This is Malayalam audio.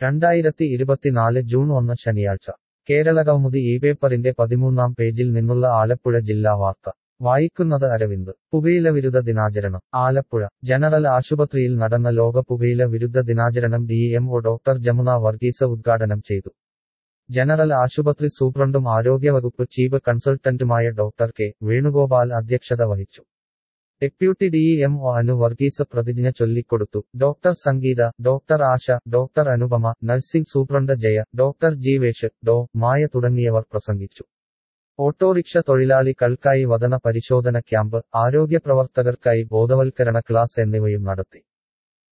രണ്ടായിരത്തി ഇരുപത്തിനാല് ജൂൺ ഒന്ന് ശനിയാഴ്ച കേരളകൗമുദി ഈ പേപ്പറിന്റെ പതിമൂന്നാം പേജിൽ നിന്നുള്ള ആലപ്പുഴ ജില്ലാ വാർത്ത വായിക്കുന്നത് അരവിന്ദ് പുകയില വിരുദ്ധ ദിനാചരണം ആലപ്പുഴ ജനറൽ ആശുപത്രിയിൽ നടന്ന ലോക പുകയില വിരുദ്ധ ദിനാചരണം D M O doctor Jamuna Varghese ഉദ്ഘാടനം ചെയ്തു ജനറൽ ആശുപത്രി സൂപ്രണ്ടും ആരോഗ്യവകുപ്പ് ചീഫ് കൺസൾട്ടന്റുമായ ഡോക്ടർ കെ വേണുഗോപാൽ അധ്യക്ഷത വഹിച്ചു deputy D M O Anu Varghese പ്രതിജ്ഞ ചൊല്ലിക്കൊടുത്തു doctor Sangeetha doctor Asha doctor Anupama nursing superintendent Jaya doctor Jeevesh ഡോ മായ തുടങ്ങിയവർ പ്രസംഗിച്ചു ഓട്ടോറിക്ഷ തൊഴിലാളികൾക്കായി വതന പരിശോധന ക്യാമ്പ് ആരോഗ്യ പ്രവർത്തകർക്കായി ബോധവൽക്കരണ ക്ലാസ് എന്നിവയും നടത്തി